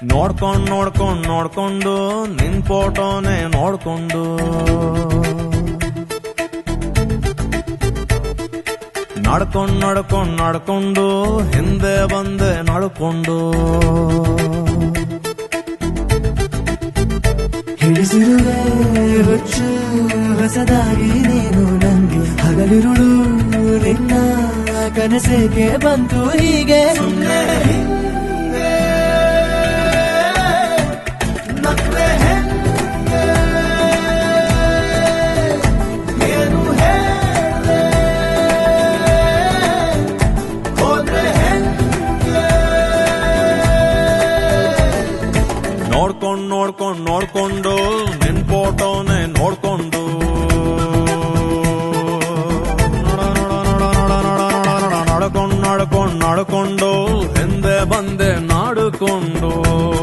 ನೋಡ್ಕೊಂಡ್ ನೋಡ್ಕೊಂಡ್ ನೋಡ್ಕೊಂಡು ನಿನ್ ಫೋಟೋನೇ ನೋಡ್ಕೊಂಡು ನಡ್ಕೊಂಡ್ ನಡ್ಕೊಂಡ್ ನಡ್ಕೊಂಡು ಹಿಂದೆ ಬಂದೆ ನಡ್ಕೊಂಡು ಹಿಡಿಸಿರುವೆ ಹುಚ್ಚು ಹೊಸದಾಗಿ ನೀನು ನಂಗೆ ಹಗಲಿರುಳು ನಿನ್ನ ಕನಸೇಕೆ ಬಂತು ಹೀಗೆ ಸುಮ್ಮನೆ ನಕ್ರೆ ಹೆಂಗೆ ಏನು ಹೇಳ್ದೆ ಹೋದ್ರೆ ಹೆಂಗೆ ನೋಡ್ಕೊಂಡ್ ನೋಡ್ಕೊಂಡ್ ನೋಡ್ಕೊಂಡು ನಿನ್ ಫೋಟೋನೇ ನೋಡ್ಕೊಂಡು ನಡ್ಕೊಂಡ್ ನಡ್ಕೊಂಡ್ ನಡ್ಕೊಂಡು ಹಿಂದೆ ಬಂದೆ ನಾಡ್ಕೊಂಡು